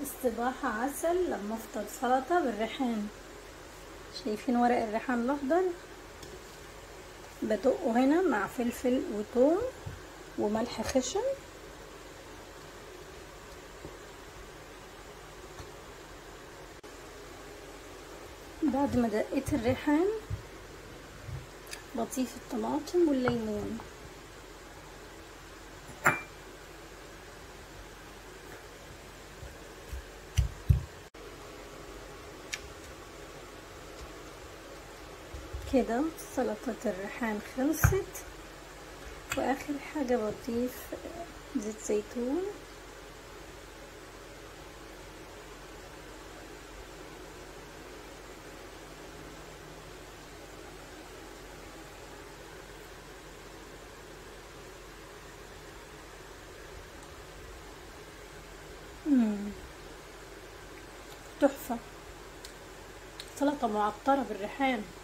الصباح عسل لما افطر سلطة بالريحان شايفين ورق الريحان الاخضر بدقه هنا مع فلفل وثوم وملح خشن بعد ما دقيت الريحان بضيف الطماطم والليمون كده سلطة الريحان خلصت واخر حاجة بضيف زيت زيتون مم. تحفة سلطة معطرة بالريحان